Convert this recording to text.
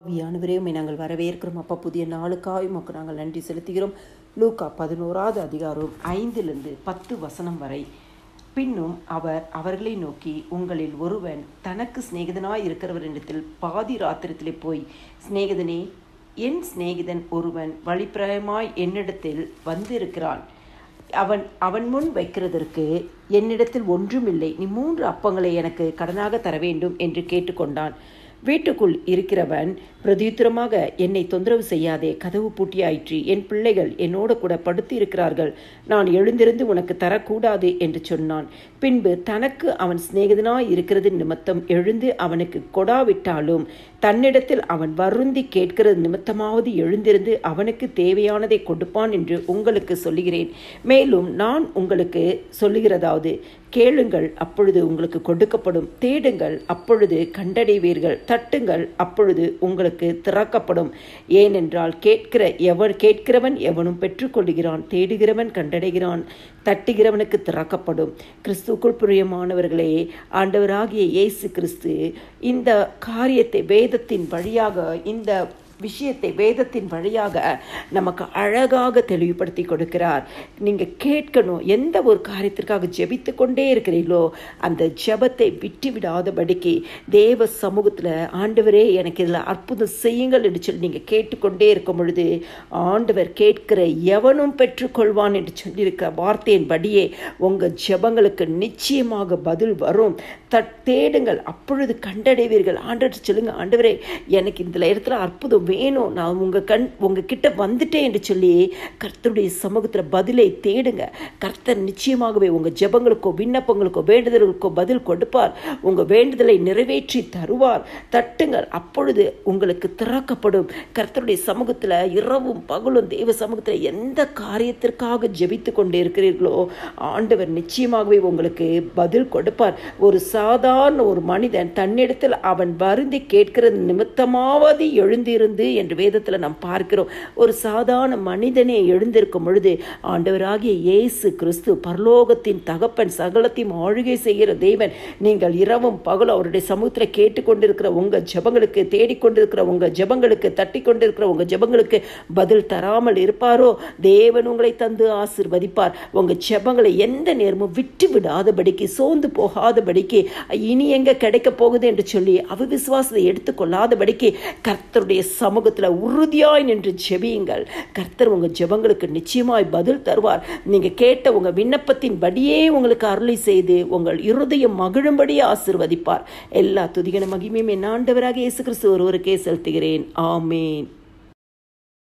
வியானவரே உம்மை நாங்கள் வரவேற்கிறோம் அப்பா புதிய நாளுக்காய் உமக்கு நாங்கள் நன்றி செலுத்துகிறோம் லூக்கா பதினோராவது அதிகாரம் ஐந்திலிருந்து பத்து வசனம் வரை பின்னும் அவர் அவர்களை நோக்கி உங்களில் ஒருவன் தனக்கு சிநேகிதனாய் இருக்கிறவரிடத்தில் பாதி ராத்திரத்திலே போய் சிநேகிதனே என் சிநேகிதன் ஒருவன் வழிப்பிரயமாய் என்னிடத்தில் வந்திருக்கிறான் அவன் அவன் முன் வைக்கிறதற்கு என்னிடத்தில் ஒன்றுமில்லை நீ மூன்று அப்பங்களை எனக்கு கடனாக தர வேண்டும் என்று கேட்டுக்கொண்டான் வீட்டுக்குள் இருக்கிறவன் பிரதியுத்தரமாக என்னை தொந்தரவு செய்யாதே கதவு பூட்டியாயிற்று என் பிள்ளைகள் என்னோடு கூட படுத்து இருக்கிறார்கள் நான் எழுந்திருந்து உனக்கு தரக்கூடாது என்று சொன்னான் பின்பு தனக்கு அவன் சிநேகிதனாய் இருக்கிறது நிமித்தம் எழுந்து அவனுக்கு கொடாவிட்டாலும் தன்னிடத்தில் அவன் வருந்தி கேட்கிறது நிமித்தமாவது எழுந்திருந்து அவனுக்கு தேவையானதை கொடுப்பான் என்று உங்களுக்கு சொல்லுகிறேன் மேலும் நான் உங்களுக்கு சொல்லுகிறதாவது கேளுங்கள் அப்பொழுது உங்களுக்கு கொடுக்கப்படும் தேடுங்கள் அப்பொழுது கண்டடைவீர்கள் தட்டுங்கள் அப்பொழுது உங்களுக்கு திறக்கப்படும் ஏனென்றால் கேட்கிற எவன் கேட்கிறவன் எவனும் பெற்றுக்கொள்கிறான் தேடுகிறவன் கண்டடைகிறான் தட்டுகிறவனுக்கு திறக்கப்படும் கிறிஸ்துக்குள் பிரியமானவர்களே ஆண்டவராகிய இயேசு கிறிஸ்து இந்த காரியத்தை வேதத்தின் வழியாக இந்த விஷயத்தை வேதத்தின் வழியாக நமக்கு அழகாக தெளிவுபடுத்தி கொடுக்கிறார் நீங்கள் கேட்கணும் எந்த ஒரு காரியத்திற்காக ஜெபித்து கொண்டே இருக்கிறீர்களோ அந்த ஜெபத்தை விட்டு விடாதபடிக்கு தேவ சமூகத்தில் ஆண்டவரே எனக்கு இதில் அற்புதம் செய்யுங்கள் என்று சொல்லி நீங்கள் கேட்டுக்கொண்டே இருக்கும் பொழுது ஆண்டவர் கேட்கிற எவனும் பெற்றுக்கொள்வான் என்று சொல்லியிருக்கிற வார்த்தையின்படியே உங்கள் ஜெபங்களுக்கு நிச்சயமாக பதில் வரும் தட் தேடுங்கள் அப்பொழுது கண்டடைவீர்கள் ஆண்டவர் சொல்லுங்க ஆண்டவரே எனக்கு இந்த இடத்துல அற்புதம் வேணும் நான் உங்கள் கண் உங்கள் கிட்ட வந்துட்டேன் என்று சொல்லி கர்த்தருடைய சமூகத்தில் பதிலை தேடுங்க கர்த்தர் நிச்சயமாகவே உங்கள் ஜெபங்களுக்கோ விண்ணப்பங்களுக்கோ வேண்டுதல்களுக்கோ பதில் கொடுப்பார் உங்கள் வேண்டுதலை நிறைவேற்றி தருவார் தட்டுங்கள் அப்பொழுது உங்களுக்கு திறக்கப்படும் கர்த்தருடைய சமூகத்தில் இரவும் பகலும் தெய்வ சமூகத்தில் எந்த காரியத்திற்காக ஜெபித்து கொண்டு இருக்கிறீர்களோ ஆண்டவர் நிச்சயமாகவே உங்களுக்கு பதில் கொடுப்பார் ஒரு சாதாரண ஒரு மனிதன் தன்னிடத்தில் அவன் வருந்தி கேட்கிறது நிமித்தமாவது எழுந்திருந்து என்று வேதத்தில் நாம் பார்க்கிறோம் ஒரு சாதாரண மனிதனே எழுந்திருக்கும் பொழுது ஆண்டவராகிய இயேசு கிறிஸ்து பரலோகத்தின் தகப்பன் சகலத்தையும் ஆளுகை செய்கிற தேவன் நீங்கள் இரவும் பகலும் அவருடைய சமூகத்தில் கேட்டுக்கொண்டிருக்கிற உங்கள் ஜபங்களுக்கு தேடிக்கொண்டிருக்கிற உங்கள் ஜபங்களுக்கு தட்டி கொண்டிருக்கிற உங்கள் ஜபங்களுக்கு பதில் தராமல் இருப்பாரோ தேவன் உங்களை தந்து ஆசிர்வதிப்பார் உங்கள் ஜபங்களை எந்த நேரமும் விட்டு விடாதபடிக்கு சோர்ந்து போகாதபடிக்கு இனி எங்க கிடைக்க போகுது என்று சொல்லி அவிசுவாசத்தை எடுத்துக்கொள்ளாதபடிக்கு கர்த்தருடைய சமூகத்தில் உறுதியாய் நின்று ஜெபியுங்கள் கர்த்தர் உங்கள் ஜெபங்களுக்கு நிச்சயமாய் பதில் தருவார் நீங்கள் கேட்ட உங்கள் விண்ணப்பத்தின் படியே உங்களுக்கு அருளை செய்து உங்கள் இருதயம் மகிழும்படி ஆசிர்வதிப்பார் எல்லா துதிகன மகிமையும் என் ஆண்டவராக இயேசு கிறிஸ்து ஒருவருக்கே செலுத்துகிறேன் ஆமேன்